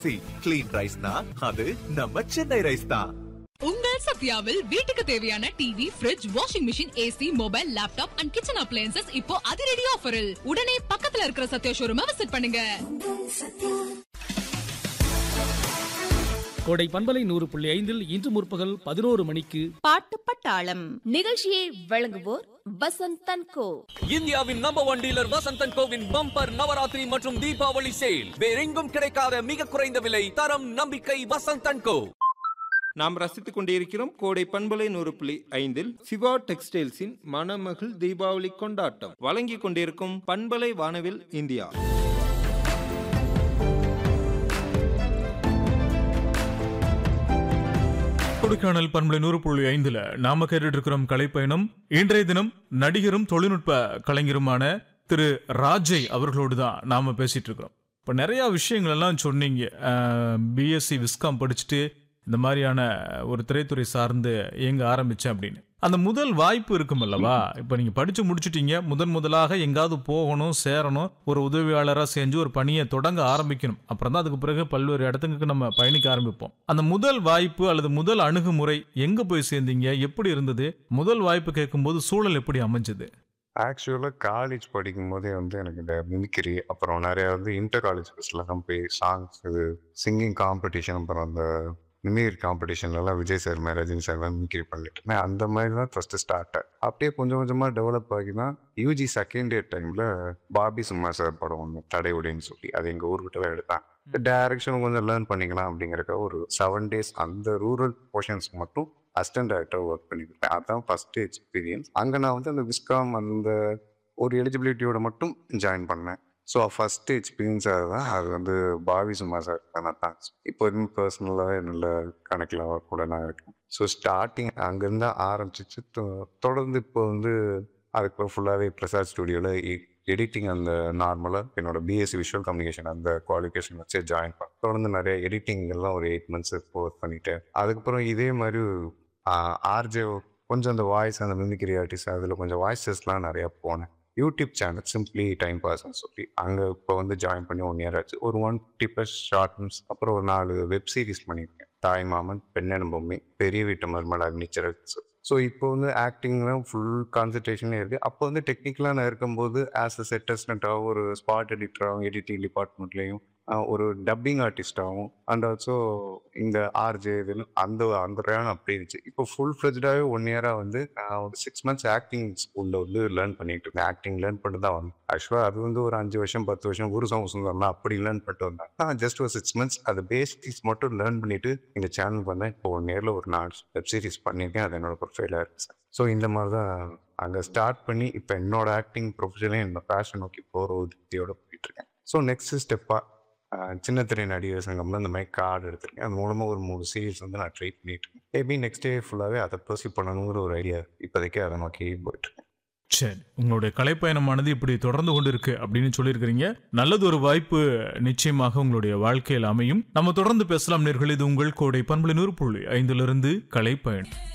clean ரைஸ்னா அது நம்ம Chennai rice தான் உங்கள் சத்யாவில் வீட்டுக்கு தேவையான TV fridge washing machine AC mobile laptop and kitchen appliances இப்போ அதிரடி ஆஃபரில் உடனே பக்கத்துல இருக்கிற சத்யா ஷோரூமை விசிட் பண்ணுங்க கோடை பண்பலை நூறு புள்ளி ஐந்தில் இன்று முற்பகல் பதினோரு மணிக்கு பாட்டு பட்டாளம் நிகழ்ச்சியை வழங்குவோர் வசந்த் தன்கோ இந்தியாவின் நம்பர் ஒன் டீலர் வசந்தன் கோவின் பம்பர் நவராத்திரி மற்றும் தீபாவளி சேல் வேறெங்கும் கிடைக்காத மிக குறைந்த விலை தரம் நம்பிக்கை வசந்தன் கோ நாம் ரசித்துக் கொண்டிருக்கிறோம் கோடை பண்பலை நூறு புள்ளி ஐந்தில் சிவா டெக்ஸ்டைல்ஸின் மணமகள் தீபாவளி கொண்டாட்டம் வழங்கிக் கொண்டிருக்கும் பண்பலை வானவில் இந்தியா கொடைக்கானல் பண்பலை நூறு புள்ளி ஐந்துல நாம கேட்டுட்டு இருக்கிறோம் கலைப்பயணம் இன்றைய தினம் நடிகரும் தொழில்நுட்ப கலைஞருமான திரு ராஜை அவர்களோடு தான் நாம பேசிட்டு இருக்கிறோம் இப்போ நிறைய விஷயங்கள் எல்லாம் சொன்னீங்க பிஎஸ்சி விஸ்காம் படிச்சுட்டு இந்த மாதிரியான ஒரு திரைத்துறை சார்ந்து இயங்க ஆரம்பிச்சேன் அப்படின்னு அந்த முதல் வாய்ப்பு இருக்கும் அல்லவா இப்போ நீங்க படிச்சு முடிச்சிட்டீங்க முதன் முதலாக எங்காவது போகணும் சேரணும் ஒரு உதவியாளராக செஞ்சு ஒரு பணியை தொடங்க ஆரம்பிக்கணும் அப்புறம் தான் அதுக்கு பிறகு பல்வேறு இடத்துக்கு நம்ம பயணிக்க ஆரம்பிப்போம் அந்த முதல் வாய்ப்பு அல்லது முதல் அணுகுமுறை எங்க போய் சேர்ந்தீங்க எப்படி இருந்தது முதல் வாய்ப்பு கேட்கும்போது சூழல் எப்படி அமைஞ்சது ஆக்சுவலாக காலேஜ் படிக்கும் போதே வந்து எனக்கு இந்த மிமிக்ரி அப்புறம் நிறைய வந்து இன்டர் காலேஜ் ஃபெஸ்ட்லாம் போய் சாங்ஸ் இது சிங்கிங் காம்படிஷன் அப்புறம் அந்த மிமிக்ரி காம்படிஷன்லலாம் விஜய் சார் மாதிரி ரஜினி சார் மாதிரி மிமிக்ரி பண்ணிட்டு இருந்தேன் அந்த மாதிரி தான் ஃபஸ்ட்டு ஸ்டார்ட் அப்படியே கொஞ்சம் கொஞ்சமாக டெவலப் ஆகி தான் யூஜி செகண்ட் இயர் டைமில் பாபி சும்மா சார் படம் ஒன்று தடையுடைன்னு சொல்லி அது எங்கள் ஊர்கிட்ட தான் எடுத்தேன் டேரக்ஷன் கொஞ்சம் லேர்ன் பண்ணிக்கலாம் அப்படிங்கிறக்க ஒரு செவன் டேஸ் அந்த ரூரல் போர்ஷன்ஸ்க்கு மட்டும் அசிஸ்டன்ட் டேரக்டர் ஒர்க் பண்ணியிருப்பேன் அதுதான் ஃபஸ்ட்டு எக்ஸ்பீரியன்ஸ் அங்கே நான் வந்து அந்த விஸ்காம் அந்த ஒரு எலிஜிபிலிட்டியோட மட்டும் ஜாயின் பண்ணேன் ஸோ ஃபஸ்ட்டு எக்ஸ்பீரியன்ஸ் அதுதான் அது வந்து பாவி சும்மா சார் நான் தான் இப்போ வரைக்கும் பர்சனலாகவே நல்ல கணக்கில் கூட நான் இருக்கேன் ஸோ ஸ்டார்டிங் அங்கேருந்து ஆரம்பிச்சிச்சு தொ- தொடர்ந்து இப்போ வந்து அதுக்கப்புறம் ஃபுல்லாகவே பிரசாத் ஸ்டுடியோவில் எடிட்டிங் அந்த நார்மலாக என்னோட பிஎஸ்சி விஷுவல் கம்யூனிகேஷன் அந்த குவாலிஃபிகேஷன் வச்சு ஜாயின் பண்ணேன் தொடர்ந்து நிறைய எடிட்டிங் எல்லாம் ஒரு எயிட் மந்த்ஸ் ஒர்க் பண்ணிட்டேன் அதுக்கப்புறம் இதே மாதிரி ஆர்ஜே கொஞ்சம் அந்த வாய்ஸ் அந்த மிமிக்ரி ஆர்டிஸ்ட் அதில் கொஞ்சம் வாய்ஸ் டெஸ்ட்லாம் நிறையா போனேன் யூடியூப் சேனல் சிம்பிளி டைம் பாஸ்ன்னு சொல்லி அங்கே இப்போ வந்து ஜாயின் பண்ணி ஒன் இயர் ஆச்சு ஒரு one fifty plus short films அப்புறம் ஒரு நாலு வெப் சீரிஸ் பண்ணியிருக்கேன் தாய் மாமன் பெண்ணெனும் பொம்மை பெரிய வீட்டு மருமலா நிச்சர ஸோ இப்போ வந்து ஆக்டிங்லாம் ஃபுல் கான்சன்ட்ரேஷனே இருக்குது அப்போ வந்து டெக்னிக்கலாக நான் இருக்கும்போது ஆஸ் அ செட் அசிஸ்டண்ட்டாகவும் ஒரு ஸ்பாட் எடிட்டராகவும் எடிட்டிங் டிபார்ட்மெண்ட்லேயும் ஒரு டப்பிங் ஆர்டிஸ்டாகவும் அண்ட் ஆல்சோ இந்த ஆர்ஜே இதுன்னு அந்த அந்த பிரயாணம் அப்படி இருந்துச்சு இப்போ ஃபுல் ஃப்ளெஜ்டாகவே ஒன் இயராக வந்து நான் ஒரு சிக்ஸ் மந்த்ஸ் ஆக்டிங் ஸ்கூலில் வந்து லேர்ன் பண்ணிட்டு இருந்தேன் ஆக்டிங் லேர்ன் பண்ணிட்டு தான் வந்தேன் ஆக்சுவலாக அது வந்து ஒரு அஞ்சு வருஷம் பத்து வருஷம் ஒரு சமூகம் தான் அப்படி லேர்ன் பண்ணிட்டு வந்தேன் நான் ஜஸ்ட் ஒரு சிக்ஸ் மந்த்ஸ் அது பேசிக்ஸ் மட்டும் லேர்ன் பண்ணிட்டு இந்த சேனல் வந்தேன் இப்போ ஒன் இயரில் ஒரு நாலு வெப் சீரிஸ் பண்ணியிருக்கேன் அது என்னோட ப்ரொஃபைலாக இருக்கு சார் ஸோ இந்த மாதிரி தான் அங்கே ஸ்டார்ட் பண்ணி இப்போ என்னோட ஆக்டிங் ப்ரொஃபஷனே என்னோட பேஷன் நோக்கி போகிற உத்தியோட போயிட்டு இருக்கேன் ஸோ நெக்ஸ்ட் ஸ்டெப்பாக சின்ன திரை நடிகர் சங்கம்ல இந்த மாதிரி கார்டு எடுத்திருக்கேன் அது மூலமாக ஒரு மூணு சீரீஸ் வந்து நான் ட்ரை பண்ணிட்டு இருக்கேன் மேபி நெக்ஸ்ட் டே ஃபுல்லாகவே அதை ப்ரொசீட் பண்ணணுங்கிற ஒரு ஐடியா இப்போதைக்கு அதை நோக்கி போயிட்டு இருக்கேன் சரி உங்களுடைய கலைப்பயணமானது இப்படி தொடர்ந்து கொண்டு இருக்கு அப்படின்னு சொல்லியிருக்கிறீங்க நல்லது ஒரு வாய்ப்பு நிச்சயமாக உங்களுடைய வாழ்க்கையில் அமையும் நம்ம தொடர்ந்து பேசலாம் நேர்கள் இது உங்கள் கோடை பண்பலை நூறு புள்ளி ஐந்திலிருந்து கலைப்பயணம்